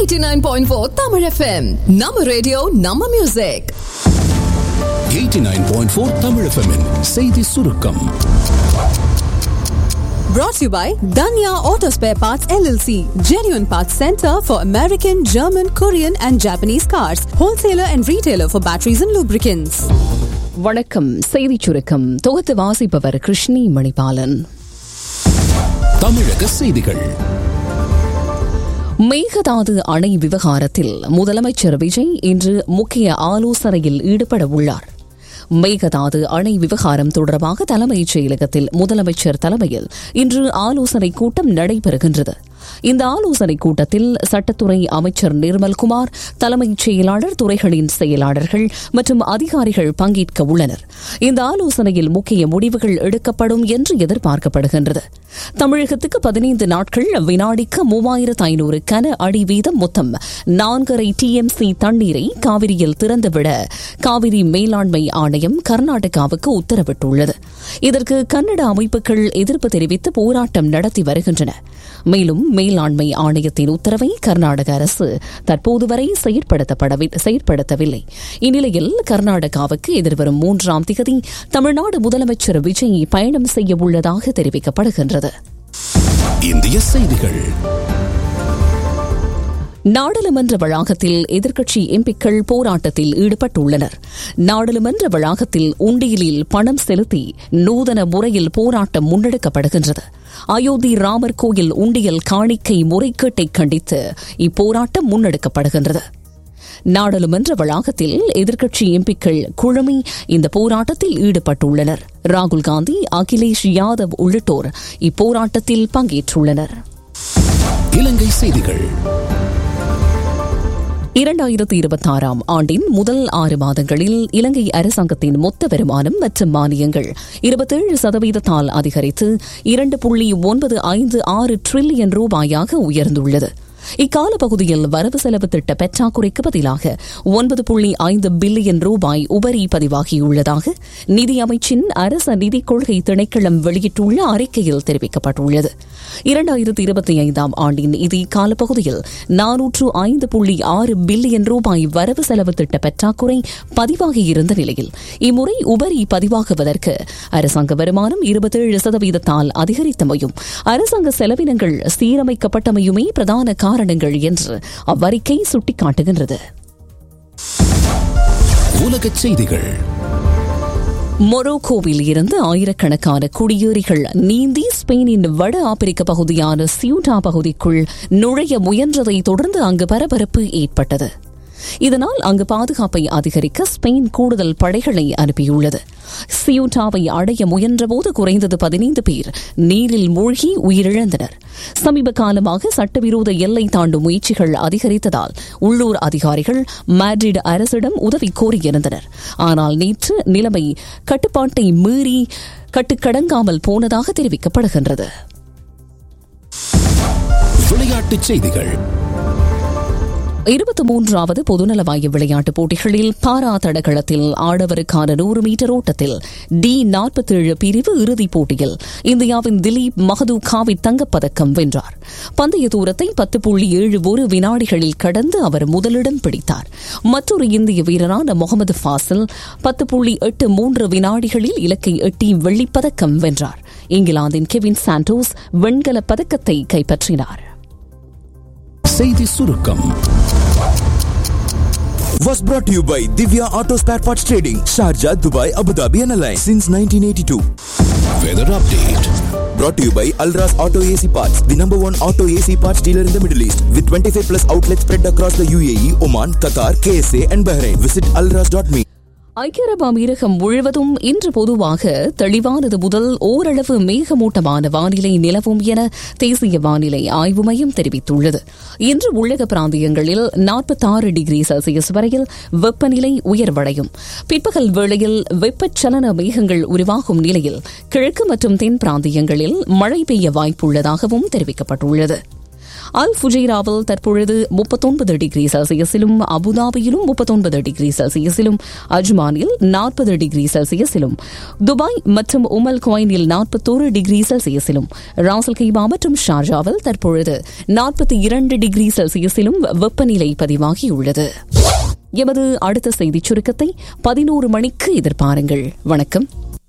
89.4 Tamil FM நம்ம radio நம்ம music 89.4 Tamil எஃப்எம்மின் செய்தி சுருக்கம் brought to you by Danya Auto Spare Parts LLC genuine parts center for American German Korean and Japanese cars wholesaler and retailer for batteries and lubricants வணக்கம் செய்திச் சுருக்கம் தொகுத்து வாசிப்பவர் கிருஷ்ணி மணிபாலன் தமிழக செய்திகள் மேகதாது அணை விவகாரத்தில் முதலமைச்சர் விஜய் இன்று முக்கிய ஆலோசனையில் ஈடுபட உள்ளார் மேகதாது அணை விவகாரம் தொடர்பாக தலைமைச் செயலகத்தில் முதலமைச்சர் தலைமையில் இன்று ஆலோசனைக் கூட்டம் நடைபெறுகின்றது இந்த ஆலோசனைக் கூட்டத்தில் சட்டத்துறை அமைச்சர் நிர்மல்குமார் தலைமைச் செயலாளர் துறைகளின் செயலாளர்கள் மற்றும் அதிகாரிகள் பங்கேற்க உள்ளனர் இந்த ஆலோசனையில் முக்கிய முடிவுகள் எடுக்கப்படும் என்று எதிர்பார்க்கப்படுகின்றது தமிழகத்துக்கு பதினைந்து நாட்கள் வினாடிக்கு மூவாயிரத்து ஐநூறு கன அடி வீதம் மொத்தம் நான்கரை டிஎம்சி தண்ணீரை காவிரியில் திறந்துவிட காவிரி மேலாண்மை ஆணையம் கர்நாடகாவுக்கு உத்தரவிட்டுள்ளது இதற்கு கன்னட அமைப்புகள் எதிர்ப்பு தெரிவித்து போராட்டம் நடத்தி வருகின்றன மேலும் மேலாண்மை ஆணையத்தின் உத்தரவை கர்நாடக அரசு தற்போது வரை செயற்படுத்தவில்லை இந்நிலையில் கர்நாடகாவுக்கு எதிர்வரும் மூன்றாம் திகதி தமிழ்நாடு முதலமைச்சர் விஜய் பயணம் செய்ய உள்ளதாக தெரிவிக்கப்படுகின்றது இந்திய செய்திகள் நாடாளுமன்ற வளாகத்தில் எதிர்க்கட்சி எம்பிக்கள் போராட்டத்தில் ஈடுபட்டுள்ளனர் நாடாளுமன்ற வளாகத்தில் உண்டியலில் பணம் செலுத்தி நூதன முறையில் போராட்டம் முன்னெடுக்கப்படுகின்றது அயோத்தி ராமர் கோயில் உண்டியல் காணிக்கை முறைகேட்டை கண்டித்து இப்போராட்டம் முன்னெடுக்கப்படுகின்றது நாடாளுமன்ற வளாகத்தில் எதிர்க்கட்சி எம்பிக்கள் குழுமி இந்த போராட்டத்தில் ஈடுபட்டுள்ளனர் ராகுல் காந்தி அகிலேஷ் யாதவ் உள்ளிட்டோர் இப்போராட்டத்தில் பங்கேற்றுள்ளனர் இலங்கை செய்திகள் இரண்டாயிரத்தி இருபத்தாறாம் ஆண்டின் முதல் ஆறு மாதங்களில் இலங்கை அரசாங்கத்தின் மொத்த வருமானம் மற்றும் மானியங்கள் இருபத்தேழு சதவீதத்தால் அதிகரித்து இரண்டு புள்ளி ஒன்பது ஐந்து ஆறு டிரில்லியன் ரூபாயாக உயர்ந்துள்ளது இக்கால பகுதியில் வரவு செலவு திட்ட பற்றாக்குறைக்கு பதிலாக ஒன்பது புள்ளி ஐந்து பில்லியன் ரூபாய் உபரி பதிவாகியுள்ளதாக நிதி அமைச்சின் அரச நிதிக் கொள்கை திணைக்களம் வெளியிட்டுள்ள அறிக்கையில் தெரிவிக்கப்பட்டுள்ளது இரண்டாயிரத்தி இருபத்தி ஐந்தாம் ஆண்டின் இதே காலப்பகுதியில் நானூற்று ஐந்து புள்ளி ஆறு பில்லியன் ரூபாய் வரவு செலவு திட்ட பற்றாக்குறை பதிவாகியிருந்த நிலையில் இம்முறை உபரி பதிவாகுவதற்கு அரசாங்க வருமானம் இருபத்தேழு சதவீதத்தால் அதிகரித்தமையும் அரசாங்க செலவினங்கள் சீரமைக்கப்பட்டமையுமே பிரதான காரணங்கள் என்று அவ்வறிக்கை சுட்டிக்காட்டுகின்றது உலகச் செய்திகள் மொரோக்கோவில் இருந்து ஆயிரக்கணக்கான குடியேறிகள் நீந்தி ஸ்பெயினின் வட ஆப்பிரிக்க பகுதியான சியூட்டா பகுதிக்குள் நுழைய முயன்றதை தொடர்ந்து அங்கு பரபரப்பு ஏற்பட்டது இதனால் அங்கு பாதுகாப்பை அதிகரிக்க ஸ்பெயின் கூடுதல் படைகளை அனுப்பியுள்ளது சியூட்டாவை அடைய முயன்றபோது குறைந்தது பதினைந்து பேர் நீரில் மூழ்கி உயிரிழந்தனர் சமீப காலமாக சட்டவிரோத எல்லை தாண்டும் முயற்சிகள் அதிகரித்ததால் உள்ளூர் அதிகாரிகள் மேட்ரிட் அரசிடம் உதவி கோரியிருந்தனர் ஆனால் நேற்று நிலைமை கட்டுப்பாட்டை மீறி கட்டுக்கடங்காமல் போனதாக தெரிவிக்கப்படுகின்றது விளையாட்டுச் செய்திகள் இருபத்தி மூன்றாவது பொதுநலவாய விளையாட்டுப் போட்டிகளில் பாரா தடகளத்தில் ஆடவருக்கான நூறு மீட்டர் ஓட்டத்தில் டி நாற்பத்தேழு பிரிவு இறுதிப் போட்டியில் இந்தியாவின் திலீப் மகது காவித் தங்கப்பதக்கம் வென்றார் பந்தய தூரத்தை பத்து புள்ளி ஏழு ஒரு வினாடிகளில் கடந்து அவர் முதலிடம் பிடித்தார் மற்றொரு இந்திய வீரரான முகமது ஃபாசில் பத்து புள்ளி எட்டு மூன்று வினாடிகளில் இலக்கை எட்டி வெள்ளிப்பதக்கம் வென்றார் இங்கிலாந்தின் கெவின் சாண்டோஸ் வெண்கலப் பதக்கத்தை கைப்பற்றினார் செய்தி சுருக்கம் was brought to you by Divya Auto Spare Parts Trading, Sharjah, Dubai, Abu Dhabi and Alliance since 1982. Weather update Brought to you by Alras Auto AC Parts, the number one auto AC parts dealer in the Middle East, with 25 plus outlets spread across the UAE, Oman, Qatar, KSA and Bahrain. Visit alras.me. ஐக்கிய அரபு அமீரகம் முழுவதும் இன்று பொதுவாக தெளிவானது முதல் ஓரளவு மேகமூட்டமான வானிலை நிலவும் என தேசிய வானிலை ஆய்வு மையம் தெரிவித்துள்ளது இன்று உள்ளக பிராந்தியங்களில் நாற்பத்தாறு டிகிரி செல்சியஸ் வரையில் வெப்பநிலை உயர்வடையும் பிற்பகல் வேளையில் வெப்பச்சலன மேகங்கள் உருவாகும் நிலையில் கிழக்கு மற்றும் தென் பிராந்தியங்களில் மழை பெய்ய வாய்ப்புள்ளதாகவும் தெரிவிக்கப்பட்டுள்ளது அல் ஃபுஜைராவில் தற்பொழுது முப்பத்தொன்பது டிகிரி செல்சியஸிலும் அபுதாபியிலும் முப்பத்தொன்பது டிகிரி செல்சியஸிலும் அஜ்மானில் நாற்பது டிகிரி செல்சியஸிலும் துபாய் மற்றும் உமல் குவைனில் நாற்பத்தோரு டிகிரி செல்சியஸிலும் ராசல் கைபா மற்றும் ஷார்ஜாவில் தற்பொழுது நாற்பத்தி இரண்டு டிகிரி செல்சியஸிலும் வெப்பநிலை பதிவாகியுள்ளது எமது அடுத்த செய்திச் சுருக்கத்தை பதினோரு மணிக்கு எதிர்பாருங்கள் வணக்கம்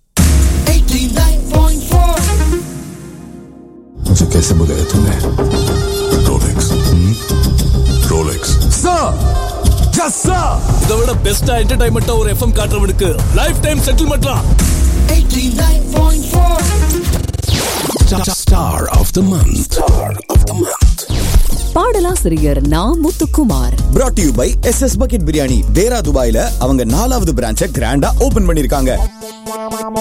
मुझे कैसे बुलाया तूने रोलेक्स रोलेक्स இதை விட பெஸ்டா என்டர்டைன்மெண்டா ஒரு எஃப்எம் காட்டுறவனுக்கு லைஃப் டைம் செட்டில்மெண்ட்லாம் Star of the month. Star of the month. பாடலாசிரியர் Na Muthukumar brought to you by S S bucket biryani Deira துபாயில அவங்க நாலாவது பிரான்ச்சை கிராண்டா ஓபன் பண்ணிருக்காங்க